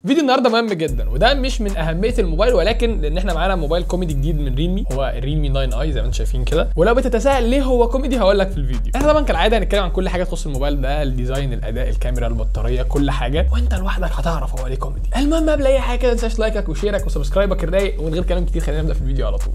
فيديو النهارده مهم جدا وده مش من اهميه الموبايل ولكن لان احنا معانا موبايل كوميدي جديد من ريلمي هو الريلمي 9 اي زي ما انتم شايفين كده ولو بتتساءل ليه هو كوميدي هقول لك في الفيديو احنا طبعا كالعاده هنتكلم عن كل حاجه تخص الموبايل ده الديزاين الاداء الكاميرا البطاريه كل حاجه وانت لوحدك هتعرف هو ليه كوميدي المهم قبل اي حاجه كده ما تنساش لايكك وشيرك وسبسكرايبك الرايق ومن غير كلام كتير خلينا نبدا في الفيديو على طول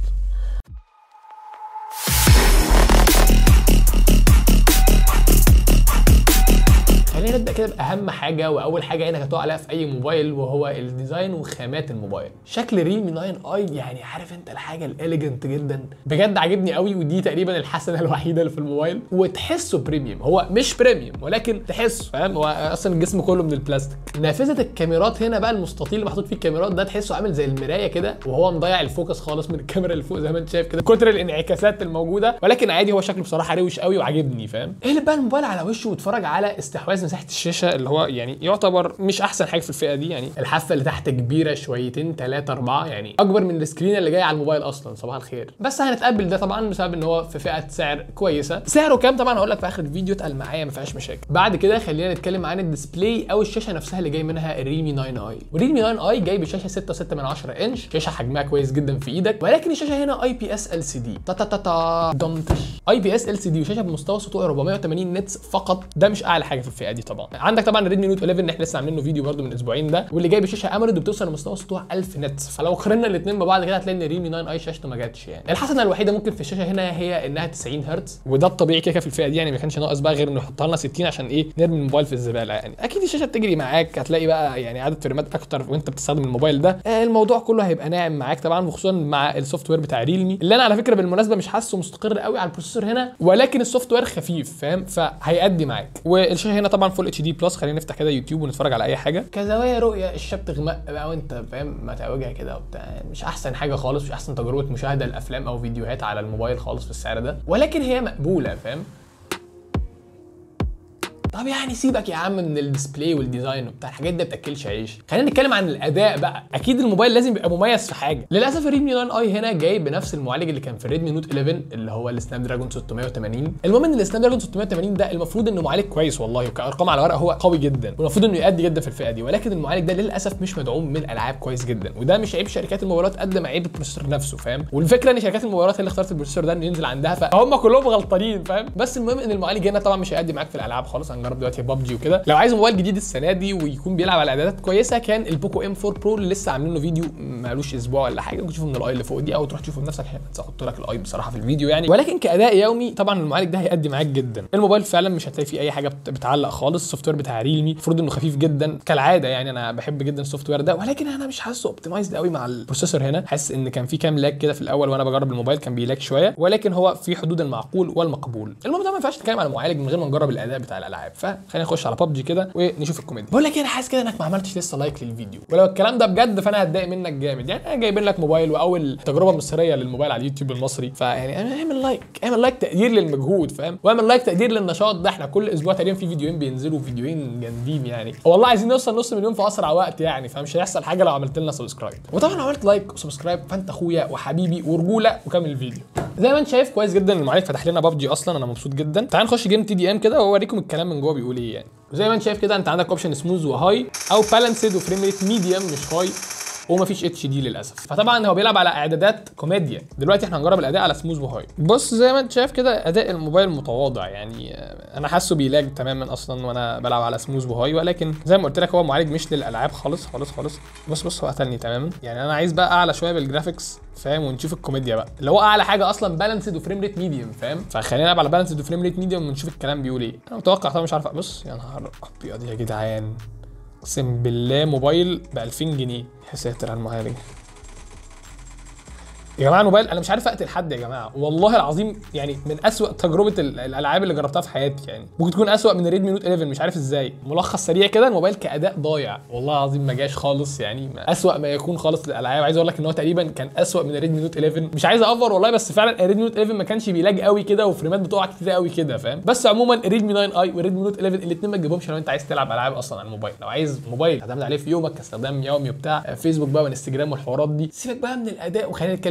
خلينا نبدا كده باهم حاجه واول حاجه عينك هتقع عليها في اي موبايل وهو الديزاين وخامات الموبايل شكل ريلمي 9 اي يعني عارف انت الحاجه الاليجنت جدا بجد عاجبني قوي ودي تقريبا الحسنه الوحيده اللي في الموبايل وتحسه بريميوم هو مش بريميوم ولكن تحسه فاهم هو اصلا الجسم كله من البلاستيك نافذه الكاميرات هنا بقى المستطيل اللي محطوط فيه الكاميرات ده تحسه عامل زي المرايه كده وهو مضيع الفوكس خالص من الكاميرا اللي فوق زي ما انت شايف كده كتر الانعكاسات الموجوده ولكن عادي هو شكله بصراحه روش قوي وعاجبني فاهم اقلب بقى الموبايل على وشه واتفرج على استحواذ مساحه الشاشه اللي هو يعني يعتبر مش احسن حاجه في الفئه دي يعني الحافه اللي تحت كبيره شويتين ثلاثه اربعه يعني اكبر من السكرين اللي جاي على الموبايل اصلا صباح الخير بس هنتقبل ده طبعا بسبب ان هو في فئه سعر كويسه سعره كام طبعا هقول لك في اخر الفيديو اتقل معايا ما فيهاش مشاكل بعد كده خلينا نتكلم عن الديسبلاي او الشاشه نفسها اللي جاي منها الريلمي 9 اي والريلمي 9 اي جاي بشاشه 6.6 من 10 انش شاشه حجمها كويس جدا في ايدك ولكن الشاشه هنا اي بي اس ال سي دي تا تا تا تا دمتش اي بي اس ال سي دي وشاشه بمستوى سطوع 480 نتس فقط ده مش اعلى حاجه في الفئه دي طبعا عندك طبعا الريدمي نوت 11 احنا لسه عاملين له فيديو برده من اسبوعين ده واللي جاي بشاشه اموليد وبتوصل لمستوى سطوع 1000 نتس فلو قارنا الاثنين ببعض كده هتلاقي ان الريلمي 9 اي شاشته ما جاتش يعني الحسنه الوحيده ممكن في الشاشه هنا هي انها 90 هرتز وده الطبيعي كده في الفئه دي يعني ما كانش ناقص بقى غير انه يحطها لنا 60 عشان ايه نرمي الموبايل في الزباله يعني اكيد الشاشه بتجري معاك هتلاقي بقى يعني عدد فريمات اكتر وانت بتستخدم الموبايل ده آه الموضوع كله هيبقى ناعم معاك طبعا وخصوصا مع السوفت وير بتاع ريلمي اللي انا على فكره بالمناسبه مش حاسه مستقر قوي على البروسيسور هنا ولكن السوفت وير خفيف فاهم فهيأدي معاك والشاشه هنا طبعا فول اتش دي بلس خلينا نفتح كده يوتيوب ونتفرج على اي حاجه كزوايا رؤيه الشاشه بتغمق بقى وانت فاهم متوجع كده وبتاع مش احسن حاجه خالص مش احسن تجربه مشاهده لافلام او فيديوهات على الموبايل خالص في السعر ده ولكن هي مقبوله فاهم طب يعني سيبك يا عم من الديسبلاي والديزاين وبتاع الحاجات دي ما بتاكلش عيش خلينا نتكلم عن الاداء بقى اكيد الموبايل لازم يبقى مميز في حاجه للاسف الريدمي 9 اي هنا جاي بنفس المعالج اللي كان في الريدمي نوت 11 اللي هو السناب دراجون 680 المهم ان السناب دراجون 680 ده المفروض انه معالج كويس والله وكارقام على ورق هو قوي جدا والمفروض انه يأدي جدا في الفئه دي ولكن المعالج ده للاسف مش مدعوم من الالعاب كويس جدا وده مش عيب شركات الموبايلات قد ما عيب البروسيسور نفسه فاهم والفكره ان شركات الموبايلات هي اللي اختارت البروسيسور ده انه ينزل عندها فهم كلهم غلطانين فاهم بس المهم ان المعالج هنا طبعا مش هيأدي معاك في الالعاب خالص هنجرب دلوقتي ببجي وكده لو عايز موبايل جديد السنه دي ويكون بيلعب على اعدادات كويسه كان البوكو ام 4 برو اللي لسه عاملين له فيديو مالوش اسبوع ولا حاجه ممكن تشوفه من الاي اللي فوق دي او تروح تشوفه بنفسك هحط لك الاي بصراحه في الفيديو يعني ولكن كاداء يومي طبعا المعالج ده هيأدي معاك جدا الموبايل فعلا مش هتلاقي فيه اي حاجه بتعلق خالص السوفت وير بتاع ريلمي المفروض انه خفيف جدا كالعاده يعني انا بحب جدا السوفت وير ده ولكن انا مش حاسه اوبتمايزد قوي مع البروسيسور هنا حاسس ان كان في كام لاج كده في الاول وانا بجرب الموبايل كان بيلاج شويه ولكن هو في حدود المعقول والمقبول المهم ده ما ينفعش نتكلم على المعالج من غير ما نجرب الاداء بتاع الالعاب فخلينا نخش على ببجي كده ونشوف الكوميديا بقول لك انا حاسس كده انك ما عملتش لسه لايك للفيديو ولو الكلام ده بجد فانا هتضايق منك جامد يعني انا جايبين لك موبايل واول تجربه مصريه للموبايل على اليوتيوب المصري فيعني اعمل لايك اعمل لايك تقدير للمجهود فاهم واعمل لايك تقدير للنشاط ده احنا كل اسبوع تقريبا في فيديوهين بينزلوا فيديوهين جامدين يعني والله عايزين نوصل نص مليون في اسرع وقت يعني فمش هيحصل حاجه لو عملت لنا سبسكرايب وطبعا لو عملت لايك وسبسكرايب فانت اخويا وحبيبي ورجوله وكمل الفيديو زي ما انت شايف كويس جدا المعالج فتح لنا ببجي اصلا انا مبسوط جدا تعال نخش جيم تي دي ام كده واوريكم الكلام من جوه بيقول ايه يعني وزي ما انت شايف كده انت عندك اوبشن سموز وهاي او بالانسد وفريم ريت ميديوم مش هاي ومفيش اتش دي للاسف فطبعا هو بيلعب على اعدادات كوميديا دلوقتي احنا هنجرب الاداء على سموز وهاي بص زي ما انت شايف كده اداء الموبايل متواضع يعني انا حاسه بيلاج تماما اصلا وانا بلعب على سموز وهاي ولكن زي ما قلت لك هو معالج مش للالعاب خالص خالص خالص بص بص هو قتلني تماما يعني انا عايز بقى اعلى شويه بالجرافيكس فاهم ونشوف الكوميديا بقى اللي هو اعلى حاجه اصلا بالانسد وفريم ريت ميديوم فاهم فخلينا نلعب على بالانسد وفريم ريت ميديوم ونشوف الكلام بيقول ايه انا متوقع طبعا مش عارف بص يا نهار ابيض يا جدعان اقسم بالله موبايل ب 2000 جنيه يا ساتر على المعالج يا جماعه الموبايل انا مش عارف اقتل حد يا جماعه والله العظيم يعني من اسوأ تجربه الالعاب اللي جربتها في حياتي يعني ممكن تكون اسوأ من الريدمي نوت 11 مش عارف ازاي ملخص سريع كده الموبايل كاداء ضايع والله العظيم ما جاش خالص يعني اسوأ ما يكون خالص للالعاب عايز اقول لك ان هو تقريبا كان اسوأ من الريدمي نوت 11 مش عايز اوفر والله بس فعلا الريدمي نوت 11 ما كانش بيلاج قوي كده وفريمات بتقع كتير قوي كده فاهم بس عموما الريدمي 9 اي والريدمي نوت 11 الاثنين ما تجيبهمش لو انت عايز تلعب العاب اصلا على الموبايل لو عايز موبايل تعتمد عليه في يومك كاستخدام يومي وبتاع فيسبوك بقى وانستجرام والحوارات دي سيبك بقى من الاداء وخلينا نتكلم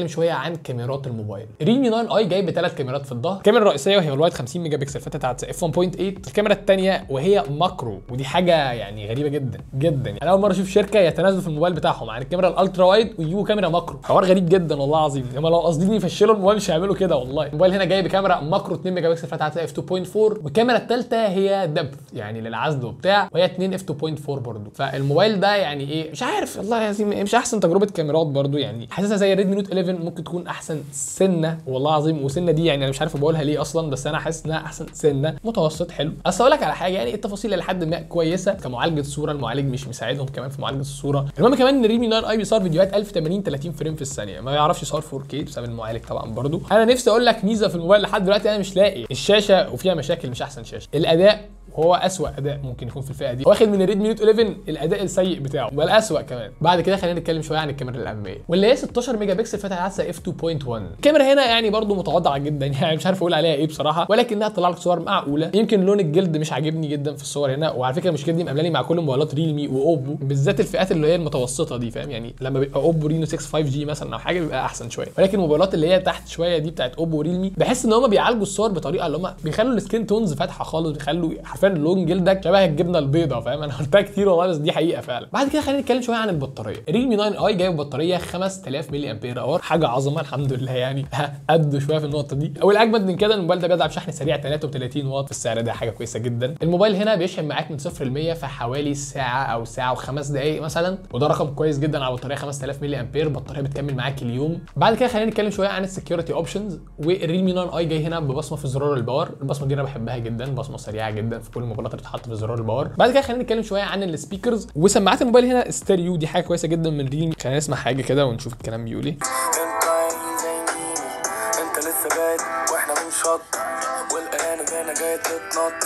شويه عن كاميرات الموبايل ريلمي 9 اي جايب ثلاث كاميرات في الظهر الكاميرا الرئيسيه وهي الوايد 50 ميجا بكسل فتحه اف 1.8 الكاميرا الثانيه وهي ماكرو ودي حاجه يعني غريبه جدا جدا يعني اول مره اشوف شركه يتنازلوا في الموبايل بتاعهم عن الكاميرا الالترا وايد ويجيبوا كاميرا ماكرو حوار غريب جدا والله العظيم هم لو قاصدين يفشلوا الموبايل مش هيعملوا كده والله الموبايل هنا جايب كاميرا ماكرو 2 ميجا بكسل فتحه اف 2.4 والكاميرا الثالثه هي دبث يعني للعزل وبتاع وهي 2 اف 2.4 برضه فالموبايل ده يعني ايه مش عارف والله العظيم مش احسن تجربه كاميرات برضه يعني حاسسها زي ريدمي نوت 11 ممكن تكون احسن سنه والله العظيم وسنه دي يعني انا مش عارف بقولها ليه اصلا بس انا حاسس انها احسن سنه متوسط حلو اصل اقول لك على حاجه يعني التفاصيل لحد ما كويسه كمعالجه صوره المعالج مش مساعدهم كمان في معالجه الصوره المهم كمان ان ريلمي 9 اي بيصور فيديوهات 1080 30 فريم في الثانيه ما يعرفش يصور 4K بسبب المعالج طبعا برضه انا نفسي اقول لك ميزه في الموبايل لحد دلوقتي انا مش لاقي الشاشه وفيها مشاكل مش احسن شاشه الاداء هو اسوأ اداء ممكن يكون في الفئه دي واخد من الريدمي نوت 11 الاداء السيء بتاعه بل اسوأ كمان بعد كده خلينا نتكلم شويه عن الكاميرا الاماميه واللي هي 16 ميجا بكسل فتحه عدسه اف 2.1 الكاميرا هنا يعني برضو متواضعه جدا يعني مش عارف اقول عليها ايه بصراحه ولكنها تطلع لك صور معقوله يمكن لون الجلد مش عاجبني جدا في الصور هنا وعلى فكره المشكله دي مقابلاني مع كل موبايلات ريلمي واوبو بالذات الفئات اللي هي المتوسطه دي فاهم يعني لما بيبقى اوبو رينو 6 5 جي مثلا او حاجه بيبقى احسن شويه ولكن الموبايلات اللي هي تحت شويه دي بتاعت اوبو وريلمي بحس ان هم بيعالجوا الصور بطريقه اللي هم بيخلوا السكين تونز فاتحه خالص بيخلوا حرفيا لون جلدك شبه الجبنه البيضاء فاهم انا قلتها كتير والله بس دي حقيقه فعلا بعد كده خلينا نتكلم شويه عن البطاريه ريلمي 9 اي جايب بطاريه 5000 ملي امبير اور حاجه عظمه الحمد لله يعني قدوا شويه في النقطه دي والاجمد من كده الموبايل ده بيدعم شحن سريع 33 واط في السعر ده حاجه كويسه جدا الموبايل هنا بيشحن معاك من 0 ل 100 في حوالي ساعه او ساعه وخمس دقائق مثلا وده رقم كويس جدا على بطاريه 5000 ملي امبير بطاريه بتكمل معاك اليوم بعد كده خلينا نتكلم شويه عن السكيورتي اوبشنز والريلمي 9 اي جاي هنا ببصمه في زرار الباور البصمه دي انا بحبها جدا بصمه سريعه جدا في كل الموبايلات اللي بتتحط في زرار الباور بعد كده خلينا نتكلم شويه عن السبيكرز وسماعات الموبايل هنا استيريو دي حاجه كويسه جدا من ريلمي خلينا نسمع حاجه كده ونشوف الكلام بيقول ايه انت عيني زي ميمي انت لسه بادئ واحنا بنشط والقلانة هنا جاية تتنط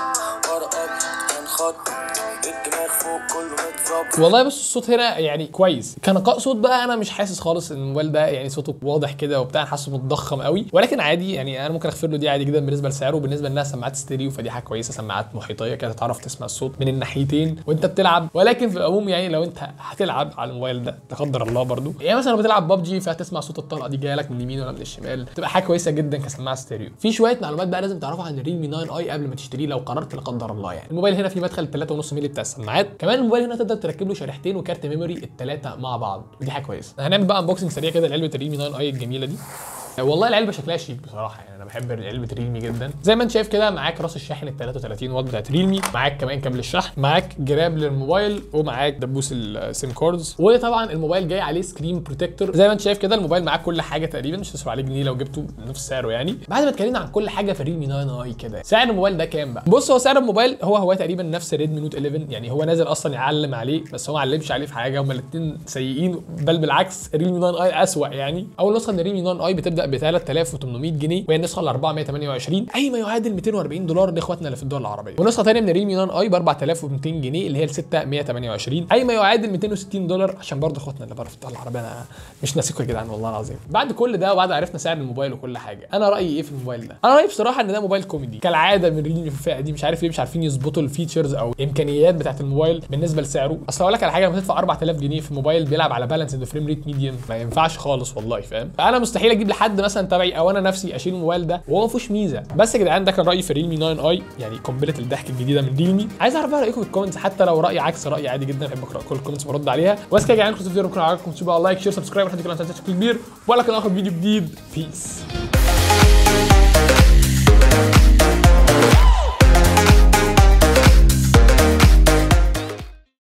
ورا اب هنخط الدماغ فوق كله متظبط والله بص الصوت هنا يعني كويس كنقاء صوت بقى انا مش حاسس خالص ان الموبايل ده يعني صوته واضح كده وبتاع أنا حاسه متضخم قوي ولكن عادي يعني انا ممكن اغفر له دي عادي جدا بالنسبه لسعره وبالنسبه انها سماعات ستيريو فدي حاجه كويسه سماعات محيطيه كده تعرف تسمع الصوت من الناحيتين وانت بتلعب ولكن في العموم يعني لو انت هتلعب على الموبايل ده لا قدر الله برضو يعني مثلا لو بتلعب ببجي فهتسمع صوت الطلقه دي جايه لك من اليمين ولا من الشمال تبقى حاجه كويسه جدا كسماعه ستيريو في شويه معلومات بقى لازم تعرفها عن الريلمي 9 اي قبل ما تشتريه لو قررت لا قدر الله يعني الموبايل هنا فيه مدخل 3.5 مللي بتاع السماعات كمان الموبايل هنا تقدر تركب له شريحتين وكارت ميموري الثلاثه مع بعض ودي حاجه كويسه هنعمل بقى انبوكسنج سريع كده لعلبه الريلمي 9 اي الجميله دي والله العلبه شكلها شيك بصراحه يعني انا بحب علبه ريلمي جدا زي ما انت شايف كده معاك راس الشاحن ال 33 واط بتاعت ريلمي معاك كمان كابل الشحن معاك جراب للموبايل ومعاك دبوس السيم كاردز وطبعا الموبايل جاي عليه سكرين بروتكتور زي ما انت شايف كده الموبايل معاك كل حاجه تقريبا مش هتصرف عليه جنيه لو جبته بنفس سعره يعني بعد ما اتكلمنا عن كل حاجه في ريلمي 9 اي كده سعر الموبايل ده كام بقى بص هو سعر الموبايل هو هو تقريبا نفس ريدمي نوت 11 يعني هو نازل اصلا يعلم عليه بس هو ما علمش عليه في حاجه هما الاثنين سيئين بل بالعكس ريلمي 9 اي اسوأ يعني اول نسخه من ريلمي 9 اي بتبدا ب 3800 جنيه وهي النسخه ال 428 اي ما يعادل 240 دولار لاخواتنا اللي في الدول العربيه ونسخه ثانيه من الريلمي 9 اي ب 4200 جنيه اللي هي ال 6128 اي ما يعادل 260 دولار عشان برضه اخواتنا اللي بره في الدول العربيه انا مش ناسيكم يا جدعان والله العظيم بعد كل ده وبعد عرفنا سعر الموبايل وكل حاجه انا رايي ايه في الموبايل ده انا رايي بصراحه ان ده موبايل كوميدي كالعاده من ريلمي في الفئه دي مش عارف ليه مش عارفين يظبطوا الفيتشرز او الامكانيات بتاعت الموبايل بالنسبه لسعره اصل اقول لك على حاجه لما تدفع 4000 جنيه في موبايل بيلعب على بالانس فريم ريت ميديوم ما ينفعش خالص والله فاهم انا مستحيل اجيب لحد مثلا تبعي او انا نفسي اشيل الموبايل ده وهو ما فيهوش ميزه بس يا جدعان ده كان رايي في ريلمي 9 اي يعني قنبله الضحك الجديده من ريلمي عايز اعرف بقى رايكم في الكومنتس حتى لو راي عكس رايي عادي جدا بحب اقرا كل الكومنتس برد عليها بس كده يا جدعان كنتوا في فيديو ممكن عجبكم تسيبوا لايك شير سبسكرايب لحد كده بشكل كبير ولا كان اخر فيديو جديد بيس